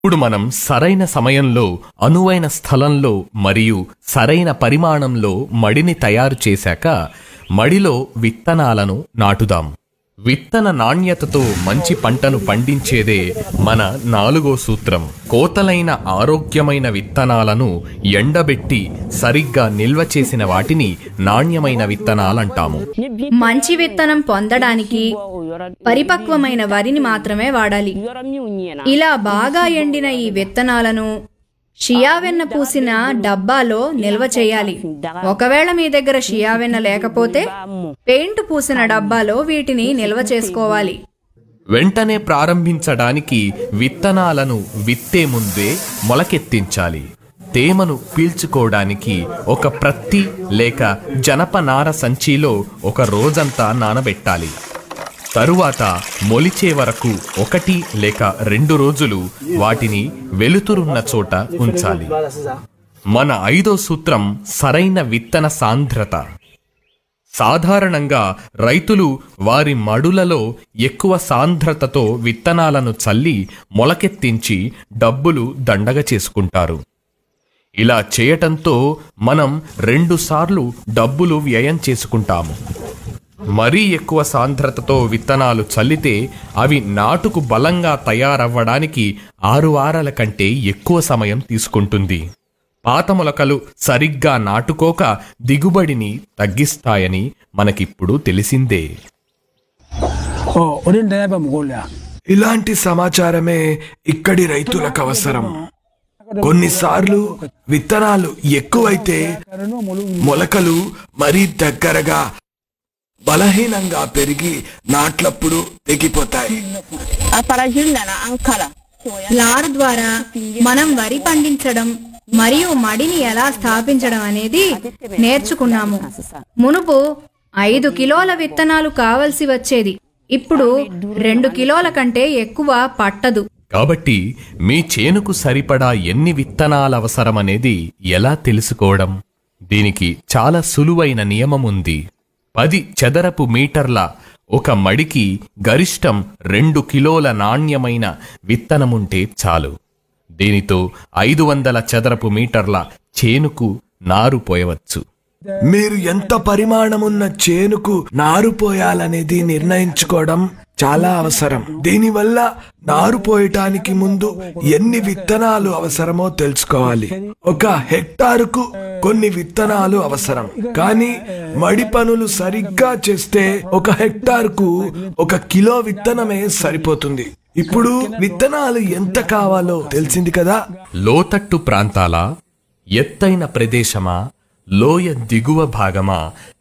ఇప్పుడు మనం సరైన సమయంలో అనువైన స్థలంలో మరియు సరైన పరిమాణంలో మడిని తయారు చేశాక మడిలో విత్తనాలను నాటుదాం విత్తన నాణ్యతతో మంచి పంటను పండించేదే మన నాలుగో సూత్రం కోతలైన ఆరోగ్యమైన విత్తనాలను ఎండబెట్టి సరిగ్గా నిల్వ చేసిన వాటిని నాణ్యమైన విత్తనాలంటాము మంచి విత్తనం పొందడానికి పరిపక్వమైన వరిని మాత్రమే వాడాలి ఇలా బాగా ఎండిన ఈ విత్తనాలను షియా వెన్న పూసిన డబ్బాలో నిల్వ చేయాలి ఒకవేళ మీ దగ్గర షియా వెన్న లేకపోతే పెయింట్ పూసిన డబ్బాలో వీటిని నిల్వ చేసుకోవాలి వెంటనే ప్రారంభించడానికి విత్తనాలను విత్తే ముందే మొలకెత్తించాలి తేమను పీల్చుకోవడానికి ఒక ప్రత్తి లేక జనపనార సంచిలో ఒక రోజంతా నానబెట్టాలి తరువాత మొలిచే వరకు ఒకటి లేక రెండు రోజులు వాటిని వెలుతురున్న చోట ఉంచాలి మన ఐదో సూత్రం సరైన విత్తన సాంద్రత సాధారణంగా రైతులు వారి మడులలో ఎక్కువ సాంద్రతతో విత్తనాలను చల్లి మొలకెత్తించి డబ్బులు దండగ చేసుకుంటారు ఇలా చేయటంతో మనం రెండుసార్లు డబ్బులు వ్యయం చేసుకుంటాము మరీ ఎక్కువ సాంద్రతతో విత్తనాలు చల్లితే అవి నాటుకు బలంగా తయారవ్వడానికి ఆరు వారాల కంటే ఎక్కువ సమయం తీసుకుంటుంది పాత మొలకలు సరిగ్గా నాటుకోక దిగుబడిని తగ్గిస్తాయని మనకిప్పుడు తెలిసిందే 어, 어린 대답 먹을래. ఇలాంటి సమాచారమే ఇక్కడి రైతులకు అవసరం కొన్నిసార్లు విత్తనాలు ఎక్కువైతే మొలకలు మరీ దగ్గరగా బలహీనంగా పెరిగి నాట్లప్పుడు తెగిపోతాయి Aparajundana ankara. లార్ ద్వారా మనం వరి పండించడం మరియు మడిని ఎలా స్థాపించడం అనేది నేర్చుకున్నాము మునుపు ఐదు కిలోల విత్తనాలు కావలసి వచ్చేది ఇప్పుడు రెండు కిలోల కంటే ఎక్కువ పట్టదు కాబట్టి మీ చేనుకు సరిపడా ఎన్ని విత్తనాలు అవసరమనేది ఎలా తెలుసుకోవడం దీనికి చాలా సులువైన నియమం ఉంది పది చదరపు మీటర్ల ఒక మడికి గరిష్టం రెండు కిలోల నాణ్యమైన విత్తనముంటే చాలు దీనితో ఐదు వందల చదరపు మీటర్ల చేనుకు నారు పోయవచ్చు మీరు ఎంత పరిమాణమున్న చేనుకు నారు పోయాలనేది నిర్ణయించుకోవడం చాలా అవసరం దీనివల్ల నారు పోయటానికి ముందు ఎన్ని విత్తనాలు అవసరమో తెలుసుకోవాలి ఒక హెక్టారుకు కొన్ని విత్తనాలు అవసరం కానీ మడి పనులు సరిగ్గా చేస్తే ఒక హెక్టార్కు ఒక కిలో విత్తనమే సరిపోతుంది ఇప్పుడు విత్తనాలు ఎంత కావాలో తెలిసింది కదా లోతట్టు ప్రాంతాల ఎత్తైన ప్రదేశమా లోయ దిగువ భాగమా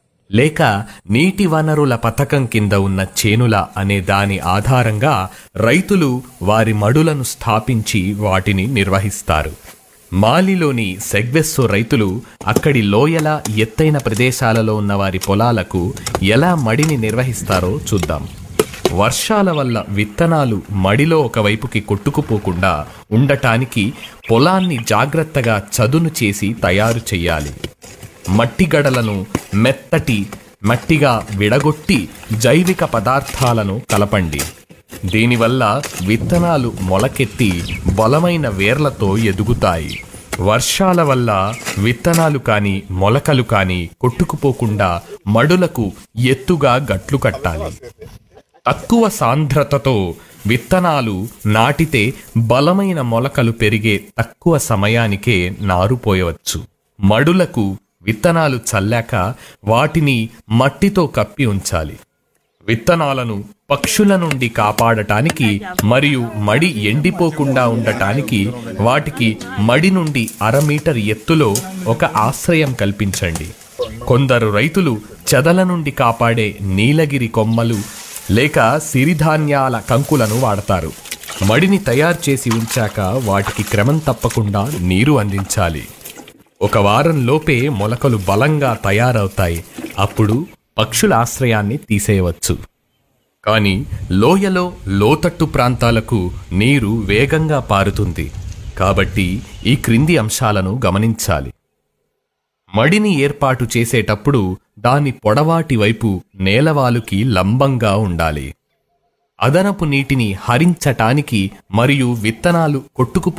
లేక నీటి వనరుల పథకం కింద ఉన్న చేనుల అనే దాని ఆధారంగా రైతులు వారి మడులను స్థాపించి వాటిని నిర్వహిస్తారు మాలిలోని సెగ్వెస్సో రైతులు అక్కడి లోయల ఎత్తైన ప్రదేశాలలో ఉన్న వారి పొలాలకు ఎలా మడిని నిర్వహిస్తారో చూద్దాం వర్షాల వల్ల విత్తనాలు మడిలో ఒకవైపుకి కొట్టుకుపోకుండా ఉండటానికి పొలాన్ని జాగ్రత్తగా చదును చేసి తయారు చేయాలి మట్టి గడలను మెత్తటి మట్టిగా విడగొట్టి జైవిక పదార్థాలను కలపండి దీనివల్ల విత్తనాలు మొలకెత్తి బలమైన వేర్లతో ఎదుగుతాయి వర్షాల వల్ల విత్తనాలు కాని మొలకలు కాని కొట్టుకుపోకుండా మడులకు ఎత్తుగా గట్లు కట్టాలి తక్కువ సాంద్రతతో విత్తనాలు నాటితే బలమైన మొలకలు పెరిగే తక్కువ సమయానికే నారు పోయవచ్చు మడులకు విత్తనాలు చల్లాక వాటిని మట్టితో కప్పి ఉంచాలి విత్తనాలను పక్షుల నుండి కాపాడటానికి మరియు మడి ఎండిపోకుండా ఉండటానికి వాటికి మడి నుండి అర మీటర్ ఎత్తులో ఒక ఆశ్రయం కల్పించండి కొందరు రైతులు చెదల నుండి కాపాడే నీలగిరి కొమ్మలు లేక సిరిధాన్యాల కంకులను వాడతారు మడిని తయారు చేసి ఉంచాక వాటికి క్రమం తప్పకుండా నీరు అందించాలి ఒక వారం లోపే మొలకలు బలంగా తయారవుతాయి అప్పుడు పక్షుల ఆశ్రయాన్ని తీసేయవచ్చు కానీ లోయలో లోతట్టు ప్రాంతాలకు నీరు వేగంగా పారుతుంది కాబట్టి ఈ క్రింది అంశాలను గమనించాలి మడిని ఏర్పాటు చేసేటప్పుడు దాని పొడవాటి వైపు నేలవాలుకి లంబంగా ఉండాలి అదనపు నీటిని హరించటానికి మరియు విత్తనాలు కొట్టుకుపో